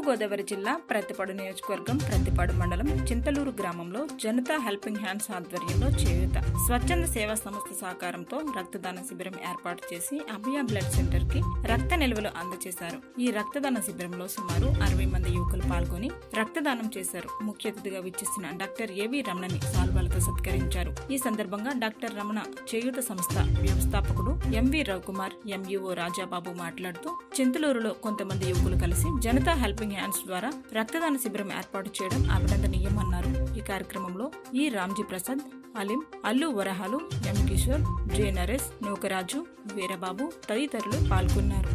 తూర్పుగోదావరి జిల్లా ప్రతిపాడు నియోజకవర్గం ప్రతిపాడు మండలం చింతలూరు గ్రామంలో జనతా హెల్పింగ్ హ్యాండ్స్ ఆధ్వర్యంలో చేయూత స్వచ్ఛంద సేవా సంస్థ సహకారంతో రక్తదాన శిబిరం ఏర్పాటు చేసి అభయ బ్లడ్ సెంటర్ కి రక్త నిల్వలు అందజేశారు ఈ రక్తదాన శిబిరంలో సుమారు అరవై మంది యువకులు పాల్గొని రక్తదానం చేశారు ముఖ్య అతిథిగా విచ్చేసిన డాక్టర్ ఏవి రమణని సాల్వాలతో సత్కరించారు ఈ సందర్భంగా డాక్టర్ రమణ చేయూత సంస్థ వ్యవస్థాపకుడు ఎంవి రవికుమార్ ఎంఈఓ రాజాబాబు మాట్లాడుతూ చింతలూరులో కొంతమంది యువకులు కలిసి జనతా హెల్పింగ్ హ్యాండ్స్ ద్వారా రక్తదాన శిబిరం ఏర్పాటు చేయడం అభినందనీయమన్నారు ఈ కార్యక్రమంలో ఈ రామ్జీ ప్రసాద్ అలీం అల్లు వరహాలు ఎం కిషోర్ జె నరేష్ నూకరాజు వీరబాబు తదితరులు పాల్గొన్నారు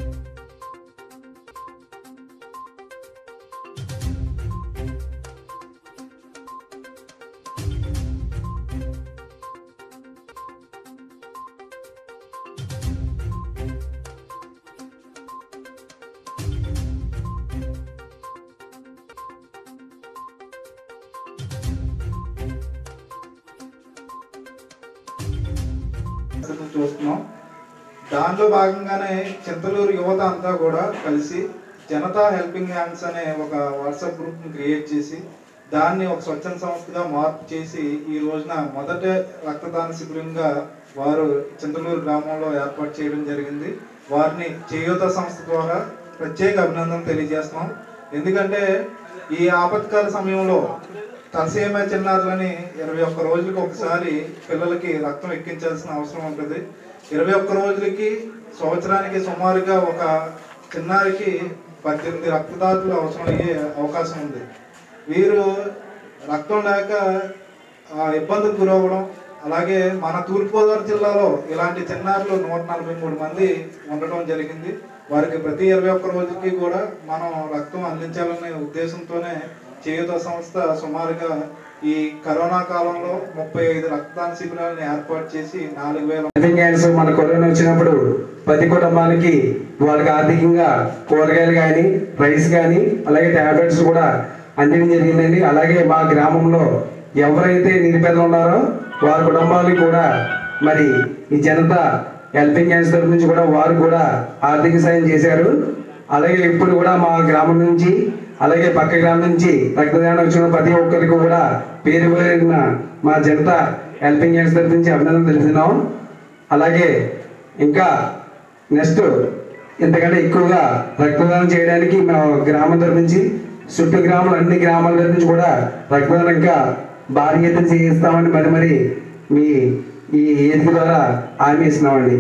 అసలు చూస్తున్నాం దానిలో భాగంగానే చింతలూరు యువత అంతా కూడా కలిసి జనతా హెల్పింగ్ హ్యాండ్స్ అనే ఒక వాట్సాప్ గ్రూప్ని క్రియేట్ చేసి దాన్ని ఒక స్వచ్ఛంద సంస్థగా మార్పు చేసి ఈ రోజున మొదట రక్తదాన శిబిరంగా వారు చింతలూరు గ్రామంలో ఏర్పాటు చేయడం జరిగింది వారిని చేయూత సంస్థ ద్వారా ప్రత్యేక అభినందన తెలియజేస్తున్నాం ఎందుకంటే ఈ ఆపత్కాల సమయంలో తలసేమ చిన్నారులని ఇరవై ఒక్క రోజులకి ఒకసారి పిల్లలకి రక్తం ఎక్కించాల్సిన అవసరం ఉంటుంది ఇరవై ఒక్క రోజులకి సంవత్సరానికి సుమారుగా ఒక చిన్నారికి పద్దెనిమిది రక్తదాతులు అవసరం అయ్యే అవకాశం ఉంది వీరు రక్తం లేక ఆ, ఇబ్బందులకు గురవ్వడం అలాగే మన తూర్పుగోదావరి జిల్లాలో ఇలాంటి చిన్నారులు నూట నలభై మూడు మంది ఉండటం జరిగింది వారికి ప్రతి ఇరవై ఒక్క రోజుకి కూడా మనం రక్తం అందించాలనే ఉద్దేశంతోనే చేయుత సంస్థ సుమారుగా ఈ కరోనా కాలంలో ముప్పై ఐదు రక్తదాన శిబిరాలను ఏర్పాటు చేసి నాలుగు వేల హెల్పింగ్ హ్యాండ్స్ మన కరోనా వచ్చినప్పుడు ప్రతి కుటుంబానికి వాళ్ళకి ఆర్థికంగా కూరగాయలు కానీ రైస్ కానీ అలాగే టాబ్లెట్స్ కూడా అందించడం జరిగిందండి అలాగే మా గ్రామంలో ఎవరైతే నిరుపేదలు ఉన్నారో వారి కుటుంబాలకు కూడా మరి ఈ జనతా హెల్పింగ్ హ్యాండ్స్ తరఫు నుంచి కూడా వారు కూడా ఆర్థిక సాయం చేశారు అలాగే ఇప్పుడు కూడా మా గ్రామం నుంచి అలాగే పక్క గ్రామం నుంచి రక్తదానం వచ్చిన ప్రతి ఒక్కరికి కూడా పేరు పేరున మా జనతా హెల్పింగ్ హ్యాండ్స్ తరఫు నుంచి అభినందనలు తెలుపుతున్నాం అలాగే ఇంకా నెక్స్ట్ ఇంతకంటే ఎక్కువగా రక్తదానం చేయడానికి మా గ్రామం తరఫు నుంచి చుట్టూ గ్రామాలు అన్ని గ్రామాల తరఫు నుంచి కూడా రక్తదానం ఇంకా భారీ ఎత్తున చేయిస్తామని మరి మరి మీ ఈ ఏదిక ద్వారా హామీ ఇస్తున్నామండి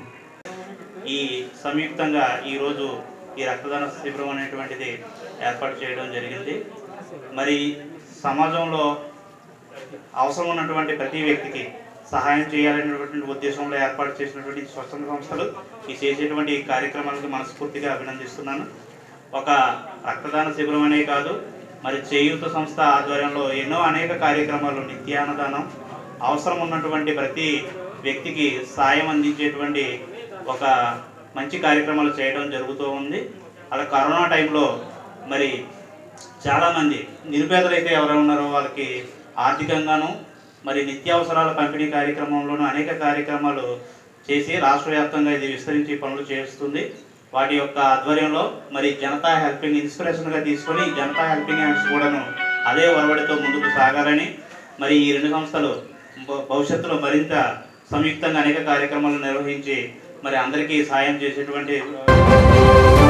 ఈ సంయుక్తంగా ఈరోజు ఈ రక్తదాన శిబిరం అనేటువంటిది ఏర్పాటు చేయడం జరిగింది మరి సమాజంలో అవసరం ఉన్నటువంటి ప్రతి వ్యక్తికి సహాయం చేయాలనేటువంటి ఉద్దేశంలో ఏర్పాటు చేసినటువంటి స్వచ్ఛంద సంస్థలు ఈ చేసేటువంటి ఈ కార్యక్రమాలకు మనస్ఫూర్తిగా అభినందిస్తున్నాను ఒక రక్తదాన శిబిరం అనే కాదు మరి చేయూత సంస్థ ఆధ్వర్యంలో ఎన్నో అనేక కార్యక్రమాలు నిత్యాన్నదానం అవసరం ఉన్నటువంటి ప్రతి వ్యక్తికి సాయం అందించేటువంటి ఒక మంచి కార్యక్రమాలు చేయడం జరుగుతూ ఉంది అలా కరోనా టైంలో మరి చాలామంది నిరుపేదలు అయితే ఎవరు ఉన్నారో వాళ్ళకి ఆర్థికంగాను మరి నిత్యావసరాల పంపిణీ కార్యక్రమంలోనూ అనేక కార్యక్రమాలు చేసి రాష్ట్ర వ్యాప్తంగా ఇది విస్తరించి పనులు చేస్తుంది వాటి యొక్క ఆధ్వర్యంలో మరి జనతా హెల్పింగ్ ఇన్స్పిరేషన్గా తీసుకొని జనతా హెల్పింగ్ హ్యాండ్స్ కూడాను అదే ఒరవడితో ముందుకు సాగాలని మరి ఈ రెండు సంస్థలు భ- భవిష్యత్తులో మరింత సంయుక్తంగా అనేక కార్యక్రమాలు నిర్వహించి మరి అందరికీ సాయం చేసేటువంటి